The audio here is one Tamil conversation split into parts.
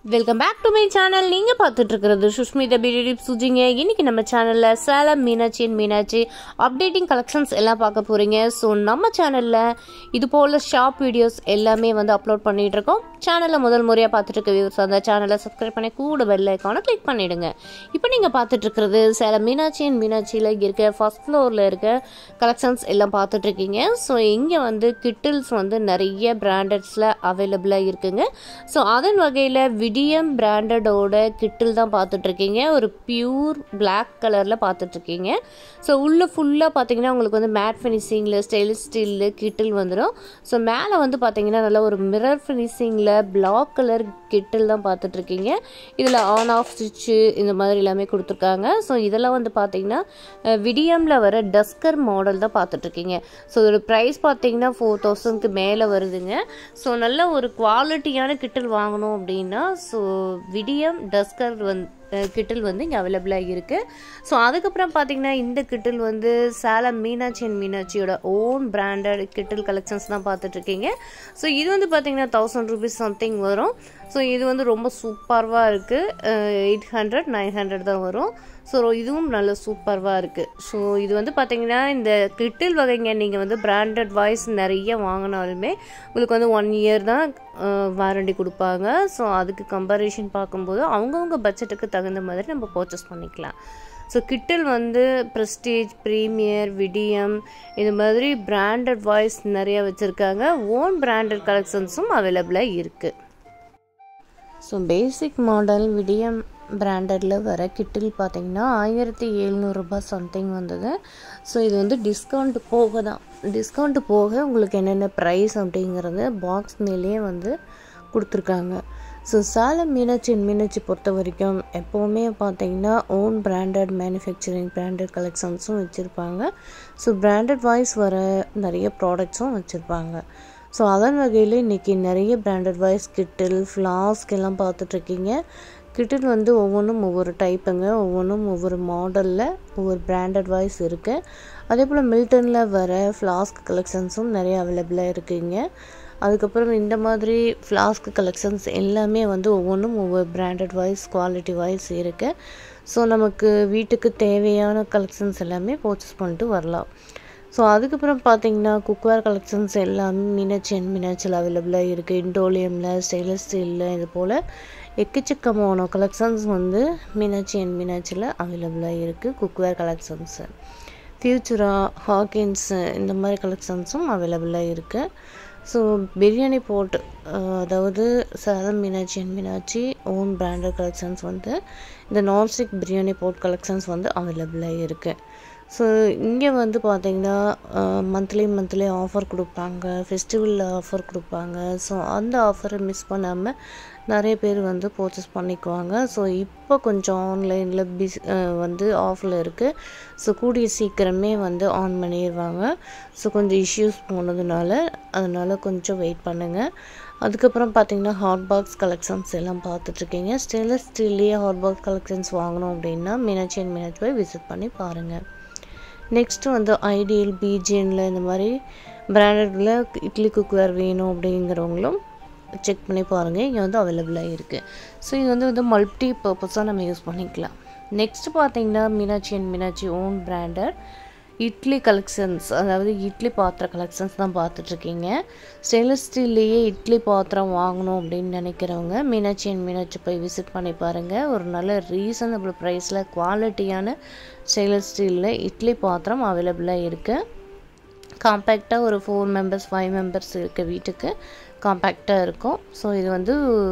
welcome back to my channel நீங்கள் பார்த்துட்டு இருக்கிறது சுஷ்மிதா பியூட்டி டிப்ஸ் சுஜிங்க இன்னைக்கு நம்ம சேனலில் Salem Meenakshi and Meenakshi updating collections எல்லாம் பார்க்க போகிறீங்க ஸோ நம்ம சேனலில் இது போல் ஷாப் வீடியோஸ் எல்லாமே வந்து அப்லோட் பண்ணிட்டு இருக்கோம் சேனலை முதல் முறையாக பார்த்துட்டு இருக்க வியூஸ் அந்த சேனலை சப்ஸ்கிரைப் பண்ணி கூட பெல் ஐக்கானை கிளிக் பண்ணிடுங்க இப்போ நீங்கள் பார்த்துட்டு இருக்கிறது சேலம் மீனாட்சி அண்ட் மீனாட்சியில் இருக்க ஃபர்ஸ்ட் ஃப்ளோரில் இருக்க கலெக்ஷன்ஸ் எல்லாம் பார்த்துட்டு இருக்கீங்க ஸோ இங்கே வந்து கிட்டில்ஸ் வந்து நிறைய பிராண்டட்ஸில் அவைலபிளாக இருக்குங்க ஸோ அதன் வகையில் விடியம் பிராண்டடோட கிட்டில் தான் பார்த்துட்ருக்கீங்க ஒரு பியூர் Black கலரில் பார்த்துட்ருக்கீங்க ஸோ உள்ளே ஃபுல்லாக பார்த்தீங்கன்னா உங்களுக்கு வந்து மேட் ஃபினிஷிங்கில் ஸ்டெயின்லெஸ் ஸ்டீலில் கிட்டில் வந்துடும் ஸோ மேலே வந்து பார்த்தீங்கன்னா நல்லா ஒரு மிரர் ஃபினிஷிங்கில் பிளாக் கலர் கிட்டில் தான் பார்த்துட்ருக்கீங்க இதில் ஆன் ஆஃப் ஸ்விட்சு இந்த மாதிரி எல்லாமே கொடுத்துருக்காங்க ஸோ இதெல்லாம் வந்து பார்த்தீங்கன்னா விடியமில் வர டஸ்கர் மாடல் தான் பார்த்துட்ருக்கீங்க ஸோ இதோட ப்ரைஸ் பார்த்தீங்கன்னா ஃபோர் தௌசண்ட்க்கு மேலே வருதுங்க ஸோ நல்ல ஒரு குவாலிட்டியான கிட்டில் வாங்கணும் அப்படின்னா ஸோ விடியம் டஸ்கர் வந்து கிட்டில் வந்து இங்கே அவைலபிளாக இருக்குது ஸோ அதுக்கப்புறம் பார்த்தீங்கன்னா இந்த கிட்டில் வந்து சேலம் மீனாட்சி அண்ட் மீனாட்சியோட ஓன் பிராண்டட் கிட்டில் கலெக்ஷன்ஸ் தான் பார்த்துட்ருக்கீங்க ஸோ இது வந்து பார்த்தீங்கன்னா தௌசண்ட் ருபீஸ் சம்திங் வரும் ஸோ இது வந்து ரொம்ப சூப்பர்வாக இருக்குது எயிட் ஹண்ட்ரட் நைன் ஹண்ட்ரட் தான் வரும் ஸோ இதுவும் நல்ல சூப்பர்வாக இருக்குது ஸோ இது வந்து பார்த்தீங்கன்னா இந்த கிட்டில் வகைங்க நீங்கள் வந்து பிராண்டட் வாய்ஸ் நிறைய வாங்கினாலுமே உங்களுக்கு வந்து ஒன் இயர் தான் வாரண்டி கொடுப்பாங்க ஸோ அதுக்கு கம்பேரிஷன் பார்க்கும்போது அவங்கவுங்க பட்ஜெட்டுக்கு தகுந்த மாதிரி நம்ம பர்ச்சேஸ் பண்ணிக்கலாம் ஸோ கிட்டில் வந்து ப்ரெஸ்டீஜ் ப்ரீமியர் விடியம் இந்த மாதிரி பிராண்டட் வாய்ஸ் நிறைய வச்சுருக்காங்க ஓன் பிராண்டட் கலெக்ஷன்ஸும் அவைலபிளாக இருக்குது ஸோ பேசிக் மாடல் விடியம் பிராண்டடில் வர கிட்டில் பார்த்தீங்கன்னா ஆயிரத்தி எழுநூறுபா சம்திங் வந்தது ஸோ இது வந்து டிஸ்கவுண்ட் போக தான் டிஸ்கவுண்ட் போக உங்களுக்கு என்னென்ன ப்ரைஸ் அப்படிங்கிறது பாக்ஸ் மேலேயே வந்து கொடுத்துருக்காங்க ஸோ சேலம் மீனாட்சி மீனாட்சி பொறுத்த வரைக்கும் எப்போவுமே பார்த்தீங்கன்னா ஓன் பிராண்டட் மேனுஃபேக்சரிங் பிராண்டட் கலெக்ஷன்ஸும் வச்சுருப்பாங்க ஸோ பிராண்டட் வாய்ஸ் வர நிறைய ப்ராடக்ட்ஸும் வச்சுருப்பாங்க ஸோ அதன் வகையில் இன்றைக்கி நிறைய பிராண்டட் வாய்ஸ் கிட்டில் ஃப்ளாஸ்க் எல்லாம் பார்த்துட்ருக்கீங்க கிட்டில் வந்து ஒவ்வொன்றும் ஒவ்வொரு டைப்புங்க ஒவ்வொன்றும் ஒவ்வொரு மாடலில் ஒவ்வொரு பிராண்டட் வாய்ஸ் இருக்குது அதே போல் மில்டனில் வர ஃப்ளாஸ்க் கலெக்ஷன்ஸும் நிறைய அவைலபிளாக இருக்குங்க அதுக்கப்புறம் இந்த மாதிரி ஃப்ளாஸ்க் கலெக்ஷன்ஸ் எல்லாமே வந்து ஒவ்வொன்றும் ஒவ்வொரு பிராண்டட் வாய்ஸ் குவாலிட்டி வாய்ஸ் இருக்குது ஸோ நமக்கு வீட்டுக்கு தேவையான கலெக்ஷன்ஸ் எல்லாமே பர்ச்சேஸ் பண்ணிட்டு வரலாம் ஸோ அதுக்கப்புறம் பார்த்தீங்கன்னா குக்வேர் கலெக்ஷன்ஸ் எல்லாமே மீனாட்சி அண்ட் மீனாட்சியில் அவைலபிளாக இருக்குது இண்டோலியமில் ஸ்டெயின்லெஸ் ஸ்டீலில் இது போல் எக்கச்சக்கமான கலெக்ஷன்ஸ் வந்து மீனாட்சி அண்ட் மீனாட்சியில் அவைலபிளாக இருக்குது குக்வேர் கலெக்ஷன்ஸு ஃப்யூச்சரா ஹாக்கின்ஸு இந்த மாதிரி கலெக்ஷன்ஸும் அவைலபிளாக இருக்குது ஸோ பிரியாணி போட் அதாவது Salem Meenakshi and Meenakshi own branded collections வந்து இந்த நான்ஸ்டிக் பிரியாணி போட் கலெக்ஷன்ஸ் வந்து அவைலபிளாக இருக்குது ஸோ இங்கே வந்து பார்த்திங்கன்னா மந்த்லி மந்த்லி ஆஃபர் கொடுப்பாங்க ஃபெஸ்டிவலில் ஆஃபர் கொடுப்பாங்க ஸோ அந்த ஆஃபரை மிஸ் பண்ணாமல் நிறைய பேர் வந்து பர்ச்சேஸ் பண்ணிக்குவாங்க ஸோ இப்போ கொஞ்சம் ஆன்லைனில் பிஸ் வந்து ஆஃபில் இருக்குது ஸோ கூடிய சீக்கிரமே வந்து ஆன் பண்ணிடுவாங்க ஸோ கொஞ்சம் இஷ்யூஸ் போனதுனால அதனால் கொஞ்சம் வெயிட் பண்ணுங்கள் அதுக்கப்புறம் பார்த்தீங்கன்னா ஹாட் பாக்ஸ் கலெக்ஷன்ஸ் எல்லாம் பார்த்துட்ருக்கீங்க ஸ்டெயின்லெஸ் ஸ்டீல்லையே ஹாட் பாக்ஸ் கலெக்ஷன்ஸ் வாங்கணும் அப்படின்னா மீனாட்சி அண்ட் மீனாட்சி போய் விசிட் பண்ணி பாருங்கள் நெக்ஸ்ட்டு வந்து ஐடியல் பிஜிஎனில் இந்த மாதிரி பிராண்டடில் இட்லி குக்வேர் வேணும் அப்படிங்கிறவங்களும் செக் பண்ணி பாருங்கள் இங்கே வந்து அவைலபிளாக இருக்குது ஸோ இது வந்து வந்து மல்டி பர்பஸாக நம்ம யூஸ் பண்ணிக்கலாம் நெக்ஸ்ட் பார்த்தீங்கன்னா Meenakshi and Meenakshi own branded idli collections அதாவது இட்லி பாத்திர கலெக்ஷன்ஸ் தான் பார்த்துட்ருக்கீங்க ஸ்டெயின்லெஸ் ஸ்டீல்லையே இட்லி பாத்திரம் வாங்கணும் அப்படின்னு நினைக்கிறவங்க மீனாட்சி அண்ட் மீனாட்சி போய் விசிட் பண்ணி பாருங்கள் ஒரு நல்ல ரீசனபிள் ப்ரைஸில் குவாலிட்டியான ஸ்டெயின்லெஸ் ஸ்டீலில் இட்லி பாத்திரம் அவைலபிளாக இருக்குது காம்பேக்டாக ஒரு ஃபோர் மெம்பர்ஸ் ஃபைவ் மெம்பர்ஸ் இருக்க வீட்டுக்கு காம்பேக்டாக இருக்கும் ஸோ இது வந்து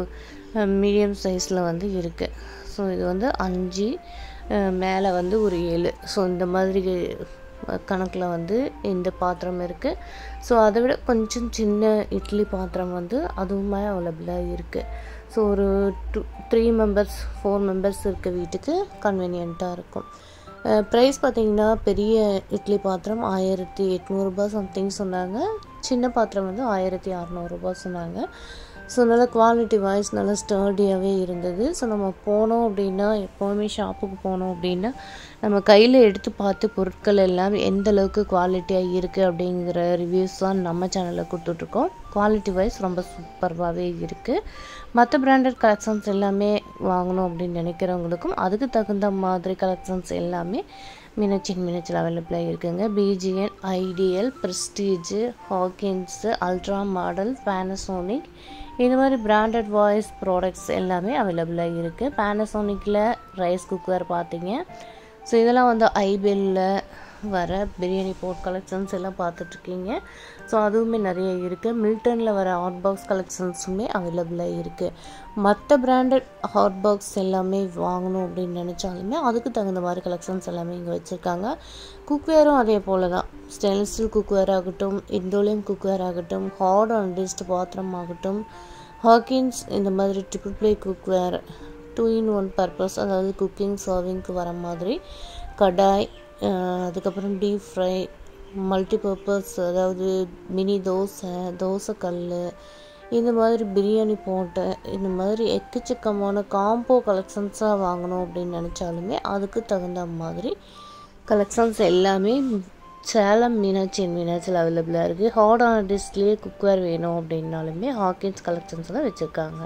மீடியம் சைஸில் வந்து இருக்குது ஸோ இது வந்து அஞ்சு மேலே வந்து ஒரு ஏழு ஸோ இந்த மாதிரி கணக்கில் வந்து இந்த பாத்திரம் இருக்குது ஸோ அதை விட கொஞ்சம் சின்ன இட்லி பாத்திரம் வந்து அதுவுமே அவைலபிளாக இருக்குது ஸோ ஒரு two three members four members இருக்க வீட்டுக்கு கன்வீனியண்ட்டாக இருக்கும் ப்ரைஸ் பார்த்திங்கன்னா பெரிய இட்லி பாத்திரம் ஆயிரத்தி எட்நூறுபா சம்திங் சொன்னாங்க சின்ன பாத்திரம் வந்து ஆயிரத்தி அறநூறுபா சொன்னாங்க ஸோ நல்லா குவாலிட்டி வைஸ் நல்லா ஸ்டர்டியாகவே இருந்தது ஸோ நம்ம போனோம் அப்படின்னா எப்போவுமே ஷாப்புக்கு போனோம் அப்படின்னா நம்ம கையில் எடுத்து பார்த்து பொருட்கள் எல்லாம் எந்த அளவுக்கு குவாலிட்டியாக இருக்குது அப்படிங்கிற ரிவ்யூஸ் தான் நம்ம சேனலில் கொடுத்துட்ருக்கோம் குவாலிட்டி வைஸ் ரொம்ப சூப்பராகவே இருக்குது மற்ற பிராண்டட் கலெக்ஷன்ஸ் எல்லாமே வாங்கணும் அப்படின்னு நினைக்கிறவங்களுக்கும் அதுக்கு தகுந்த மாதிரி கலெக்ஷன்ஸ் எல்லாமே மினச்சின் மினச்சில் அவைலபிளாக இருக்குங்க பிஜிஎன் Ideal Prestige Hawkins ultra model Panasonic இந்த மாதிரி பிராண்டட் வாய்ஸ் ப்ராடக்ட்ஸ் எல்லாமே அவைலபிளாக இருக்குது பேனசோனிக்கில் ரைஸ் குக்கர் பார்த்தீங்க ஸோ இதெல்லாம் வந்து ஐபெல்லில் வர பிரியாணி போட் கலெக்ஷன்ஸ் எல்லாம் பார்த்துட்ருக்கீங்க ஸோ அதுவுமே நிறைய இருக்குது மில்டனில் வர ஹாட் பாக்ஸ் கலெக்ஷன்ஸுமே அவைலபிளாக இருக்குது மற்ற பிராண்டட் ஹாட் பாக்ஸ் எல்லாமே வாங்கணும் அப்படின்னு நினச்சாலுமே அதுக்கு தகுந்த மாதிரி கலெக்ஷன்ஸ் எல்லாமே இங்கே வச்சுருக்காங்க குக்வேரும் அதே போல் தான் ஸ்டெயின்லெஸ் ஸ்டீல் குக்வேர் ஆகட்டும் இண்டோலியம் குக்வேர் ஆகட்டும் ஹார்ட் அண்ட் டிஸ்ட் பாத்திரம் ஆகட்டும் ஹாக்கின்ஸ் இந்த மாதிரி triple ply cookware two in one purpose அதாவது குக்கிங் சர்விங்க்கு வர மாதிரி கடாய் அதுக்கப்புறம் டீப் ஃப்ரை மல்டிபர்பஸ் அதாவது மினி தோசை தோசைக்கல் இந்த மாதிரி பிரியாணி போட்டு இந்த மாதிரி எக்கச்சக்கமான காம்போ கலெக்ஷன்ஸாக வாங்கணும் அப்படின்னு நினச்சாலுமே அதுக்கு தகுந்த மாதிரி கலெக்ஷன்ஸ் எல்லாமே சேலம் மீனாட்சி மீனாட்சியில் அவைலபிளாக இருக்குது ஹாட் ஆன் டிஸ்லேயே குக்வேர் வேணும் அப்படின்னாலுமே ஹாக்கின்ஸ் கலெக்ஷன்ஸ் தான் வச்சுருக்காங்க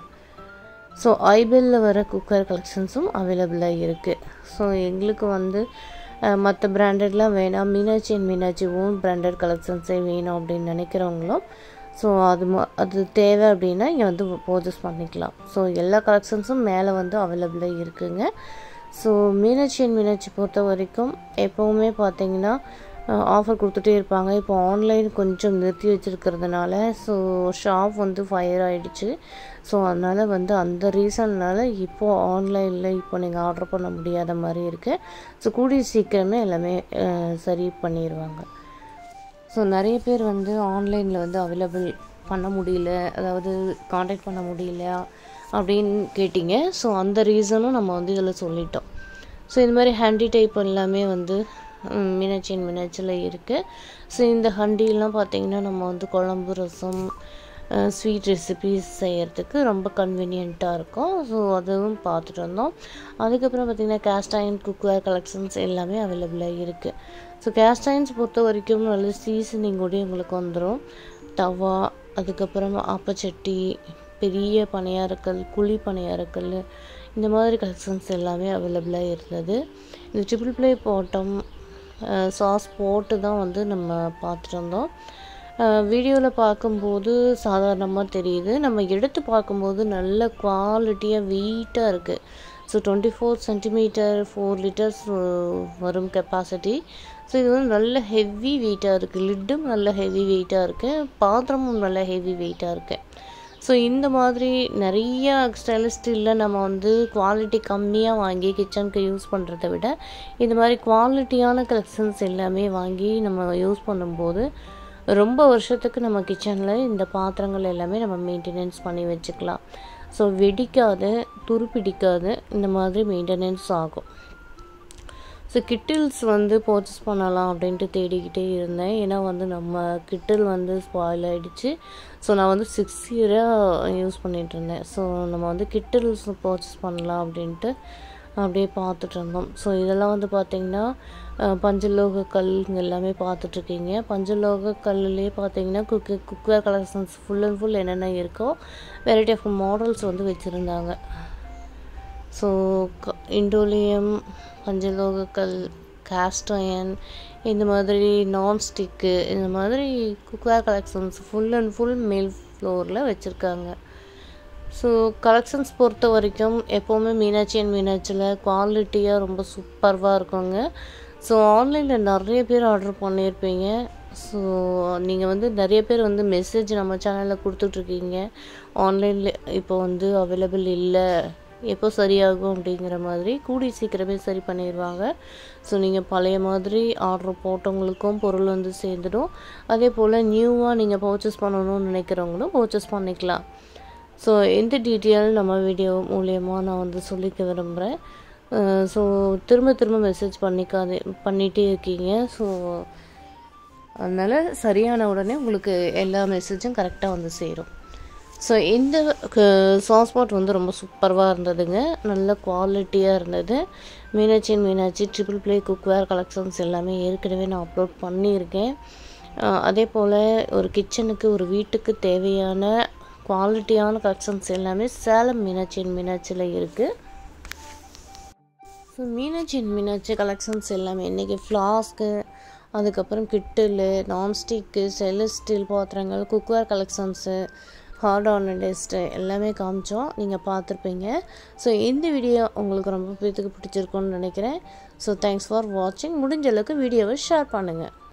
ஸோ ஐபெல்லில் வர குக்கர் கலெக்ஷன்ஸும் அவைலபிளாக இருக்குது ஸோ எங்களுக்கு வந்து மற்ற பிராண்டட்லாம் வேணாம் Meenakshi and Meenakshi own branded கலெக்ஷன்ஸே வேணும் அப்படின்னு நினைக்கிறவங்களும் ஸோ அது அது தேவை அப்படின்னா இங்கே வந்து பர்ச்சேஸ் பண்ணிக்கலாம் ஸோ எல்லா கலெக்ஷன்ஸும் மேலே வந்து அவைலபிளாக இருக்குங்க ஸோ மீனாட்சி அண்ட் மீனாட்சி பொறுத்த வரைக்கும் எப்போவுமே பார்த்தீங்கன்னா ஆஃபர் கொடுத்துட்டே இருப்பாங்க இப்போ ஆன்லைன் கொஞ்சம் நிறுத்தி வச்சுருக்கிறதுனால ஸோ ஷாப் வந்து ஃபயர் ஆகிடுச்சு ஸோ அதனால் வந்து அந்த ரீசன்னால் இப்போது ஆன்லைனில் இப்போ நீங்கள் ஆர்டர் பண்ண முடியாத மாதிரி இருக்குது ஸோ கூடிய சீக்கிரமே எல்லாமே சரி பண்ணிடுவாங்க ஸோ நிறைய பேர் வந்து ஆன்லைனில் வந்து அவைலபிள் பண்ண முடியல அதாவது காண்டாக்ட் பண்ண முடியல அப்படின்னு கேட்டிங்க ஸோ அந்த ரீசனும் நம்ம வந்து இதில் சொல்லிட்டோம் ஸோ இந்த மாதிரி ஹேண்டி டைப் எல்லாமே வந்து மீனாட்சி மீனாட்சியில் இருக்குது ஸோ இந்த ஹண்டிலாம் பார்த்திங்கன்னா நம்ம வந்து குழம்பு ரசம் ஸ்வீட் ரெசிபீஸ் செய்கிறதுக்கு ரொம்ப கன்வீனியண்ட்டாக இருக்கும் ஸோ அதுவும் பார்த்துட்டு வந்தோம் அதுக்கப்புறம் பார்த்திங்கன்னா கேஸ்ட் அயன் குக்வேர் கலெக்ஷன்ஸ் எல்லாமே அவைலபிளாக இருக்குது ஸோ கேஸ்ட் அயன்ஸ் பொறுத்த வரைக்கும் நல்ல சீசனிங் கூட உங்களுக்கு வந்துடும் தவா அதுக்கப்புறம் ஆப்பச்சட்டி பெரிய பணியாரக்கல் குழி பணியாரக்கல் இந்த மாதிரி கலெக்ஷன்ஸ் எல்லாமே அவைலபிளாக இருந்தது இந்த ட்ரிபிள் ப்ளே பாட்டம் சாஸ் போட்டு தான் வந்து நம்ம பார்த்துட்டு வந்தோம் வீடியோவில் பார்க்கும்போது சாதாரணமாக தெரியுது நம்ம எடுத்து பார்க்கும்போது நல்ல குவாலிட்டியாக வெயிட்டாக இருக்குது so twenty four centimetre four litres வரும் கெப்பாசிட்டி ஸோ இது வந்து நல்ல ஹெவி வெயிட்டாக இருக்குது லிட்டும் நல்ல ஹெவி வெயிட்டாக இருக்குது பாத்திரமும் நல்ல ஹெவி வெயிட்டாக இருக்குது ஸோ இந்த மாதிரி நிறைய ஸ்டெயின்லெஸ் ஸ்டீலில் நம்ம வந்து குவாலிட்டி கம்மியாக வாங்கி கிச்சனுக்கு யூஸ் பண்ணுறத விட இந்த மாதிரி குவாலிட்டியான கலெக்ஷன்ஸ் எல்லாமே வாங்கி நம்ம யூஸ் பண்ணும்போது ரொம்ப வருஷத்துக்கு நம்ம கிச்சனில் இந்த பாத்திரங்கள் எல்லாமே நம்ம மெயின்டெனன்ஸ் பண்ணி வச்சுக்கலாம் ஸோ வெடிக்காது துருப்பிடிக்காது இந்த மாதிரி மெயின்டெனன்ஸ் ஆகும் ஸோ கிட்டில்ஸ் வந்து பர்ச்சேஸ் பண்ணலாம் அப்படின்ட்டு தேடிக்கிட்டே இருந்தேன் ஏன்னா வந்து நம்ம கிட்டில் வந்து ஸ்பாயில் ஆகிடுச்சு ஸோ நான் வந்து சிக்ஸ் இயராக யூஸ் பண்ணிகிட்டு இருந்தேன் ஸோ நம்ம வந்து கிட்டில்ஸ் பர்ச்சேஸ் பண்ணலாம் அப்படின்ட்டு அப்படியே பார்த்துட்டு இருந்தோம் ஸோ இதெல்லாம் வந்து பார்த்திங்கன்னா பஞ்சலோக கல் எல்லாமே பார்த்துட்ருக்கீங்க பஞ்சலோக கல்லுலேயே பார்த்தீங்கன்னா குக்கு cookware collections full and full என்னென்ன இருக்கோ வெரைட்டி ஆஃப் மாடல்ஸ் வந்து வச்சுருந்தாங்க ஸோ இண்டோலியம் பஞ்சலோகக்கல் காஸ்ட் அயன் இந்த மாதிரி நான்ஸ்டிக்கு இந்த மாதிரி cookware collections full and full மேல் ஃப்ளோரில் வச்சுருக்காங்க ஸோ கலெக்ஷன்ஸ் பொறுத்த வரைக்கும் எப்போவுமே மீனாட்சி அண்ட் மீனாட்சியில் குவாலிட்டியாக ரொம்ப சூப்பர்வாக இருக்குங்க ஸோ ஆன்லைனில் நிறைய பேர் ஆர்டர் பண்ணியிருப்பீங்க ஸோ நீங்கள் வந்து நிறைய பேர் வந்து மெசேஜ் நம்ம சேனலில் கொடுத்துட்ருக்கீங்க ஆன்லைனில் இப்போ வந்து அவைலபிள் இல்லை எப்போ சரியாகும் அப்படிங்கிற மாதிரி கூடி சீக்கிரமே சரி பண்ணிடுவாங்க ஸோ நீங்கள் பழைய மாதிரி ஆர்டர் போட்டவங்களுக்கும் பொருள் வந்து சேர்ந்துடும் அதே போல் நியூவாக நீங்கள் பர்ச்சேஸ் பண்ணணும்னு நினைக்கிறவங்களும் பர்ச்சேஸ் பண்ணிக்கலாம் ஸோ இந்த டீட்டெயில் நம்ம வீடியோ மூலயமா நான் வந்து சொல்லிக்க விரும்புகிறேன் ஸோ திரும்ப திரும்ப மெசேஜ் பண்ணிக்காதே பண்ணிகிட்டே இருக்கீங்க ஸோ அதனால் சரியான உடனே உங்களுக்கு எல்லா மெசேஜும் கரெக்டாக வந்து சேரும் ஸோ இந்த சாஸ் பாட் வந்து ரொம்ப சூப்பராக இருந்ததுங்க நல்ல குவாலிட்டியாக இருந்தது Meenakshi and Meenakshi triple ply cookware collections எல்லாமே ஏற்கனவே நான் அப்லோட் பண்ணியிருக்கேன் அஹ் அதே போல் ஒரு கிச்சனுக்கு ஒரு வீட்டுக்கு தேவையான குவாலிட்டியான கலெக்ஷன்ஸ் எல்லாமே சேலம் மீனாட்சி அண்ட் மீனாட்சியில் இருக்குது so Meenakshi and Meenakshi collections எல்லாமே இன்றைக்கி ஃப்ளாஸ்க்கு அதுக்கப்புறம் கிட்டிலு நான்ஸ்டிக்கு ஸ்டெயின்லெஸ் ஸ்டீல் பாத்திரங்கள் குக்வேர் கலெக்ஷன்ஸு ஹார்ட் ஆர்னடெஸ்ட்டு எல்லாமே காமிச்சோம் நீங்கள் பார்த்துருப்பீங்க ஸோ இந்த வீடியோ உங்களுக்கு ரொம்ப பேத்துக்கு பிடிச்சிருக்கும்னு நினைக்கிறேன் ஸோ தேங்க்ஸ் ஃபார் வாட்சிங் முடிஞ்ச அளவுக்கு வீடியோவை ஷேர் பண்ணுங்கள்